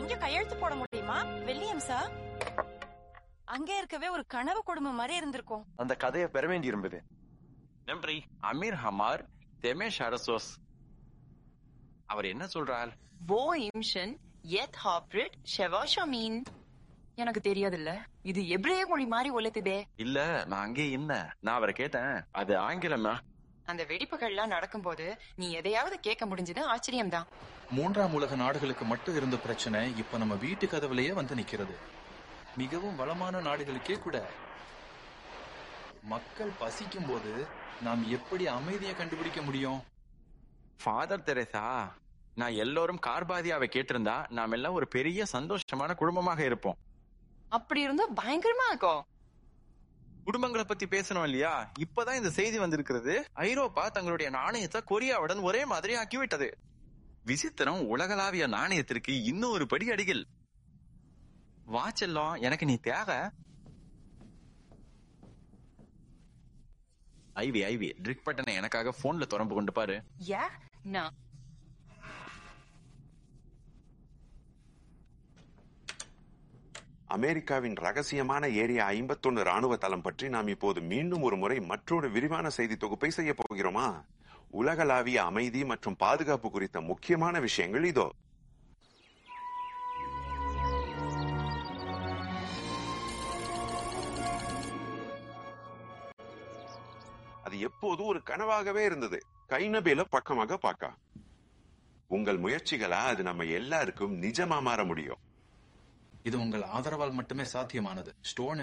இங்க கையெழுத்து போட முடியுமா வில்லியம் சார் அங்கே இருக்கவே ஒரு கனவு குடும்பம் மாதிரி இருந்திருக்கும் அந்த கதையை பெற வேண்டி இருந்தது நன்றி அமீர் ஹமார் தெமேஷ் அரசோஸ் அவர் என்ன சொல்றார் Wo imschen jet hoprit ஷெவாஷமீன் எனக்கு தெரியாதுல்ல இது எப்ரேய மொழி மாதிரி ஒலித்துதே இல்ல நான் அங்கே என்ன நான் அவரை கேட்டேன் அது ஆங்கிலமா அந்த வெடிப்புகள்லாம் நடக்கும்போது நீ எதையாவது கேட்க முடிஞ்சது ஆச்சரியம்தான் மூன்றாம் உலக நாடுகளுக்கு மட்டும் இருந்த பிரச்சனை இப்ப நம்ம வீட்டு கதவுலயே வந்து நிக்கிறது மிகவும் வளமான நாடுகளுக்கே கூட மக்கள் பசிக்கும் போது நாம் எப்படி அமைதியை கண்டுபிடிக்க முடியும் ஃபாதர் தெரேசா நான் எல்லோரும் கார்பாதியாவை கேட்டிருந்தா நாம் எல்லாம் ஒரு பெரிய சந்தோஷமான குடும்பமாக இருப்போம் அப்படி இருந்தா பயங்கரமா இருக்கும் குடும்பங்களை பத்தி பேசணும் இல்லையா இப்பதான் இந்த செய்தி வந்திருக்கிறது ஐரோப்பா தங்களுடைய நாணயத்தை கொரியாவுடன் ஒரே மாதிரி ஆக்கிவிட்டது விசித்திரம் உலகளாவிய நாணயத்திற்கு இன்னும் ஒரு படி அடிகள் வாச்செல்லாம் எனக்கு நீ தேவை ஐவி ஐவி ட்ரிக் பட்டனை எனக்காக போன்ல தொடர்பு கொண்டு பாரு யா நான் அமெரிக்காவின் ரகசியமான ஏரியா ஐம்பத்தொன்னு ராணுவ தளம் பற்றி நாம் இப்போது மீண்டும் ஒரு முறை மற்றொரு விரிவான செய்தி தொகுப்பை செய்ய போகிறோமா உலகளாவிய அமைதி மற்றும் பாதுகாப்பு குறித்த முக்கியமான விஷயங்கள் இதோ அது எப்போதும் ஒரு கனவாகவே இருந்தது கைநபேல பக்கமாக பார்க்க உங்கள் முயற்சிகளா அது நம்ம எல்லாருக்கும் நிஜமா மாற முடியும் இது உங்கள் ஆதரவால் மட்டுமே சாத்தியமானது ஸ்டோனு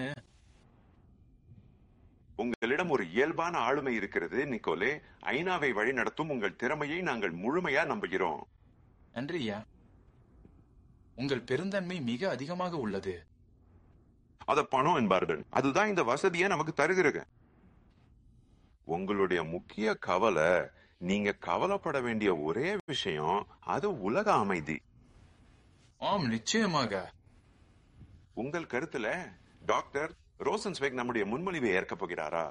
உங்களிடம் ஒரு இயல்பான ஆளுமை இருக்கிறது நிக்கோலே ஐநாவை வழிநடத்தும் உங்கள் திறமையை நாங்கள் முழுமையா நம்புகிறோம் நன்றியா உங்கள் பெருந்தன்மை மிக அதிகமாக உள்ளது அத பணம் என்பார்கள் அதுதான் இந்த வசதியை நமக்கு தருகிறது உங்களுடைய முக்கிய கவலை நீங்க கவலைப்பட வேண்டிய ஒரே விஷயம் அது உலக அமைதி ஆம் நிச்சயமாக உங்கள் கருத்துல டாக்டர் ரோசன்ஸ்வேக் நம்முடைய முன்மொழிவை ஏற்கப் போகிறாரா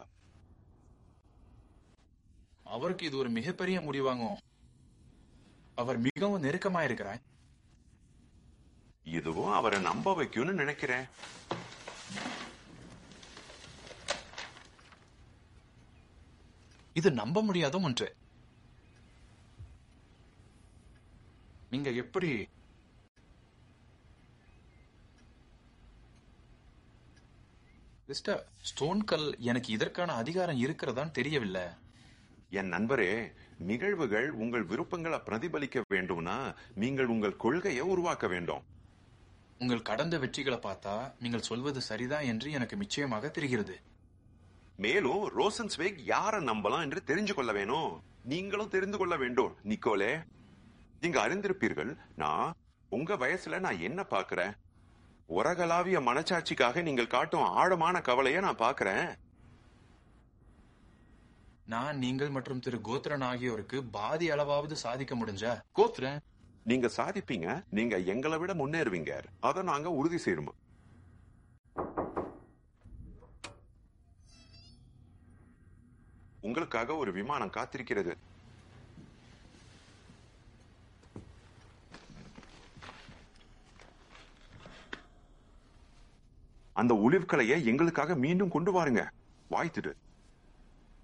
அவருக்கு இது ஒரு மிகப்பெரிய முடிவாகும் அவர் மிகவும் நெருக்கமா இருக்கிறார் இதுவும் அவரை நம்ப வைக்கும்னு நினைக்கிறேன் இது நம்ப முடியாத ஒன்று நீங்க எப்படி மிஸ்டர் ஸ்டோன்கல் எனக்கு இதற்கான அதிகாரம் இருக்கிறதான்னு தெரியவில்லை என் நண்பரே நிகழ்வுகள் உங்கள் விருப்பங்களை பிரதிபலிக்க வேண்டும்னா நீங்கள் உங்கள் கொள்கையை உருவாக்க வேண்டும் உங்கள் கடந்த வெற்றிகளை பார்த்தா நீங்கள் சொல்வது சரிதான் என்று எனக்கு நிச்சயமாக தெரிகிறது மேலும் ரோசன்ஸ்வேக் யாரை நம்பலாம் என்று தெரிஞ்சு கொள்ள வேணும் நீங்களும் தெரிந்து கொள்ள வேண்டும் நிக்கோலே நீங்க அறிந்திருப்பீர்கள் நான் உங்க வயசுல நான் என்ன பாக்குறேன் உலகளாவிய மனச்சாட்சிக்காக நீங்கள் காட்டும் ஆழமான கவலையை நான் பாக்குறேன் நான் நீங்கள் மற்றும் திரு கோத்ரன் ஆகியோருக்கு பாதி அளவாவது சாதிக்க முடிஞ்சா கோத்ரன் நீங்க சாதிப்பீங்க நீங்க எங்களை விட முன்னேறுவீங்க அதை நாங்க உறுதி செய்யணும் உங்களுக்காக ஒரு விமானம் காத்திருக்கிறது அந்த ஒளிவுகளைய எங்களுக்காக மீண்டும் கொண்டு வாருங்க வாய்த்துடு